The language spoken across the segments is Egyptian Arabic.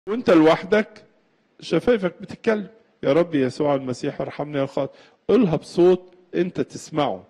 وانت لوحدك شفايفك بتتكلم يا رب يسوع المسيح ارحمني يا خاطر قولها بصوت انت تسمعه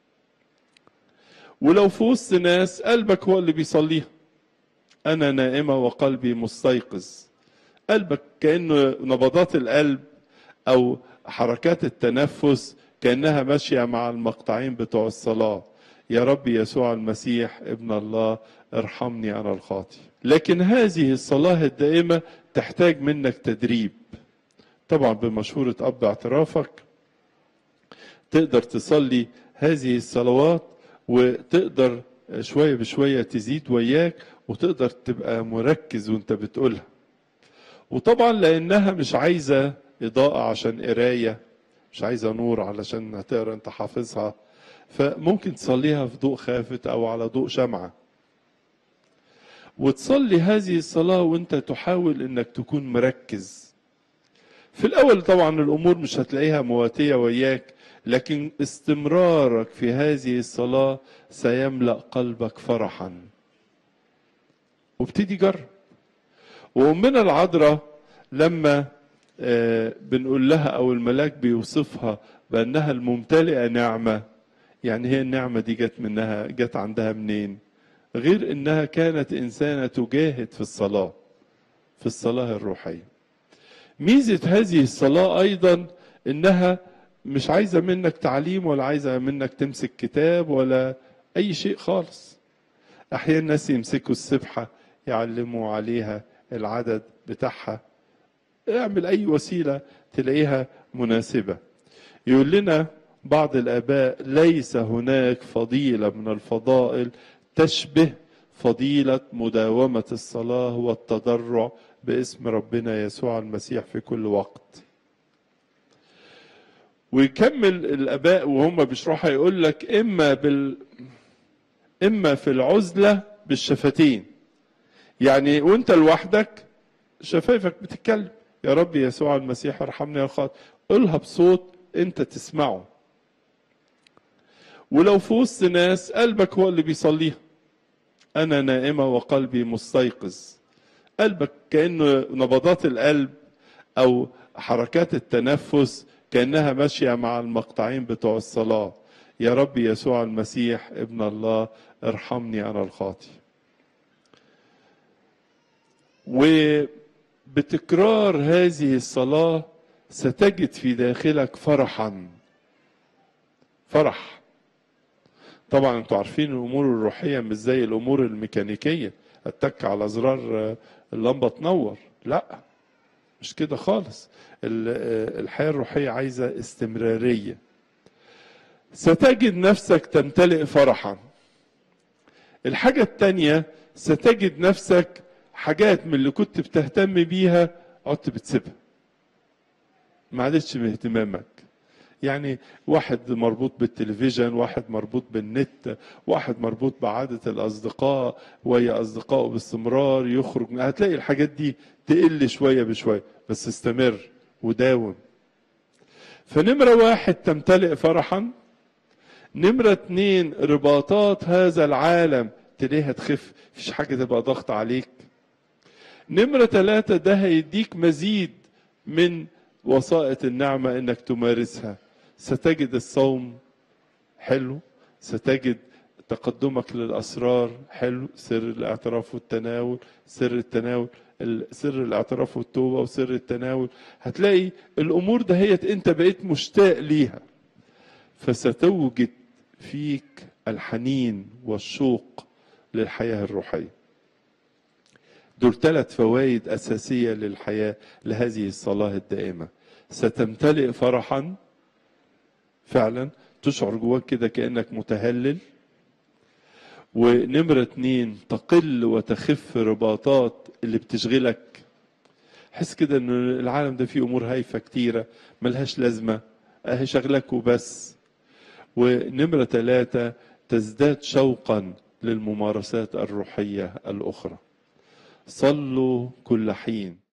ولو في وسط ناس قلبك هو اللي بيصليها انا نائمه وقلبي مستيقظ قلبك كانه نبضات القلب او حركات التنفس كانها ماشيه مع المقطعين بتوع الصلاه يا رب يسوع المسيح ابن الله ارحمني انا الخاطي لكن هذه الصلاه الدائمه تحتاج منك تدريب طبعا بمشورة أب اعترافك تقدر تصلي هذه الصلوات وتقدر شوية بشوية تزيد وياك وتقدر تبقى مركز وانت بتقولها وطبعا لأنها مش عايزة إضاءة عشان قراية مش عايزة نور علشان هتقرا انت حافظها فممكن تصليها في ضوء خافت أو على ضوء شمعة وتصلي هذه الصلاة وانت تحاول انك تكون مركز في الأول طبعا الأمور مش هتلاقيها مواتية وياك لكن استمرارك في هذه الصلاة سيملأ قلبك فرحا وابتدي جرب وأمنا العذراء لما آه، بنقول لها أو الملاك بيوصفها بأنها الممتلئة نعمة يعني هي النعمة دي جت منها جت عندها منين غير إنها كانت إنسانة تجاهد في الصلاة في الصلاة الروحية ميزة هذه الصلاة أيضا إنها مش عايزة منك تعليم ولا عايزة منك تمسك كتاب ولا أي شيء خالص أحيانا الناس يمسكوا السبحة يعلموا عليها العدد بتاعها اعمل أي وسيلة تلاقيها مناسبة يقول لنا بعض الآباء ليس هناك فضيلة من الفضائل تشبه فضيلة مداومة الصلاة والتضرع باسم ربنا يسوع المسيح في كل وقت ويكمل الاباء وهم بيشرحوا يقول لك اما بال اما في العزله بالشفتين يعني وانت لوحدك شفايفك بتتكلم يا رب يسوع المسيح ارحمني يا خاطر قولها بصوت انت تسمعه ولو في وسط ناس قلبك هو اللي بيصليها انا نائمه وقلبي مستيقظ قلبك كانه نبضات القلب او حركات التنفس كانها ماشيه مع المقطعين بتوع الصلاه يا رب يسوع المسيح ابن الله ارحمني انا الخاطي وبتكرار هذه الصلاه ستجد في داخلك فرحا فرح طبعا انتوا عارفين الامور الروحيه مش زي الامور الميكانيكيه اتك على زرار اللمبه تنور لا مش كده خالص الحياه الروحيه عايزه استمراريه ستجد نفسك تمتلئ فرحا الحاجه التانيه ستجد نفسك حاجات من اللي كنت بتهتم بيها عدت بتسيبها ما عادتش من اهتمامك يعني واحد مربوط بالتلفزيون واحد مربوط بالنت واحد مربوط بعادة الأصدقاء ويا أصدقائه باستمرار يخرج هتلاقي الحاجات دي تقل شوية بشوية بس استمر وداوم فنمرة واحد تمتلئ فرحا نمرة اتنين رباطات هذا العالم تلاقيها تخف مفيش حاجة تبقى ضغط عليك نمرة ثلاثة ده هيديك مزيد من وسائط النعمة انك تمارسها ستجد الصوم حلو ستجد تقدمك للأسرار حلو سر الاعتراف والتناول سر التناول سر الاعتراف والتوبة وسر التناول هتلاقي الأمور دهيت أنت بقيت مشتاق ليها فستوجد فيك الحنين والشوق للحياة الروحية دول ثلاث فوائد أساسية للحياة لهذه الصلاة الدائمة ستمتلئ فرحا فعلا تشعر جواك كده كأنك متهلل ونمرة اتنين تقل وتخف رباطات اللي بتشغلك حس كده ان العالم ده فيه امور هايفة كتيرة ملهاش لازمة اهي شغلك وبس ونمرة ثلاثة تزداد شوقا للممارسات الروحية الأخرى صلوا كل حين